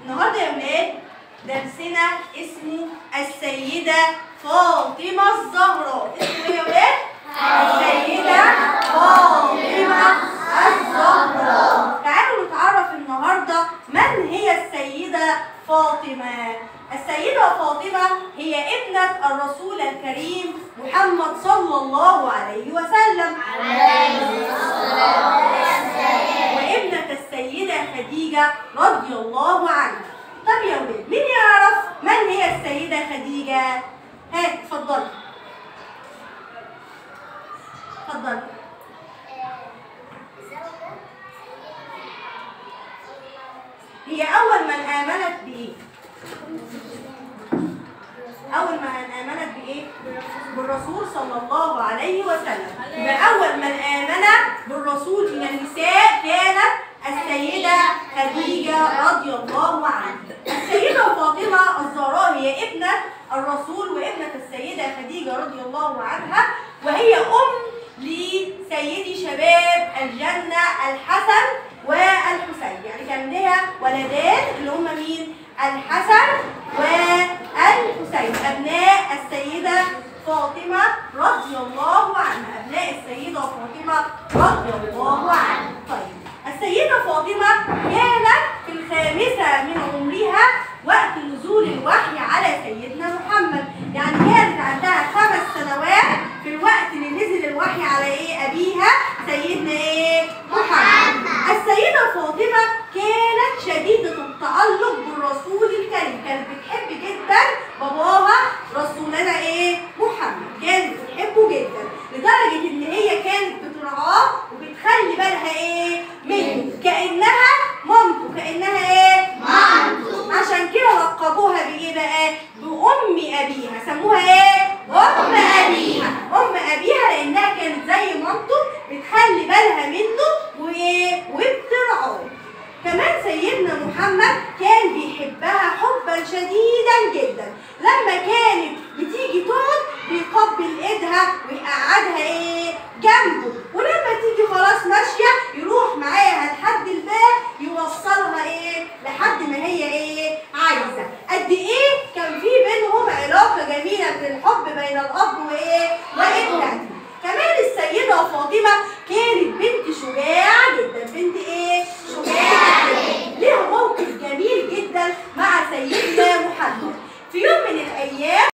النهارده يا ولاد درسنا اسمه السيدة فاطمة الزهراء اسمه ايه يا ولاد؟ السيدة فاطمة الزهراء تعالوا نتعرف النهارده من هي السيدة فاطمة السيدة فاطمة هي ابنة الرسول الكريم محمد صلى الله عليه وسلم وابنة السيدة خديجة رضي الله عنها طب يا ولاد مين يعرف من هي السيدة خديجة؟ هات اتفضلي اتفضلي هي أول من آمنت بإيه؟ أول من آمنت بإيه؟ بالرسول صلى الله عليه وسلم يبقى أول من آمن بالرسول من النساء كانت السيدة خديجة رضي الله عنها السيدة فاطمة الزهراء هي ابنة الرسول وابنة السيدة خديجة رضي الله عنها وهي أم لسيدي شباب الجنة الحسن والحسين يعني كان لها ولدان اللي هم مين؟ الحسن والحسين أبناء السيدة فاطمة رضي الله عنها أبناء السيدة فاطمة رضي الله عنها طيب السيدة فاطمة كانت في الخامسة من عمرها وقت نزول الوحي على سيدنا محمد يعني كانت عندها خمس سنوات في الوقت اللي نزل الوحي على ايه أبيها سيدنا ايه محمد السيدة فاطمة كانت شديدة التعلق بالرسول الكريم كانت بتحب جدا باباها رسولنا ايه محمد كانت بتحبه جدا لدرجة ان هي كانت بترعاه وبتخلي بالها ايه منه كأنها مامته كأنها ايه مامته عشان كده لقبوها بايه بقى بأم أبيها سموها ايه أم أبيها أم أبيها لأنها كانت زي مامته بتخلي بالها منه وايه وبترعاه كمان سيدنا محمد كان بيحبها حبا شديدا جدا لما كانت بتيجي تقعد بيقبل ايدها ويقعدها ايه جنبه ولما تيجي خلاص ماشيه يروح معاها لحد الباب يوصلها ايه لحد ما هي ايه عايزه قد ايه كان في بينهم علاقه جميله من الحب بين الاب وايه وابنته كمان السيده فاطمه كانت بنت شجاعه جدا بنت ايه شجاعه جدا ليها موقف جميل جدا مع سيدنا محمد في يوم من الايام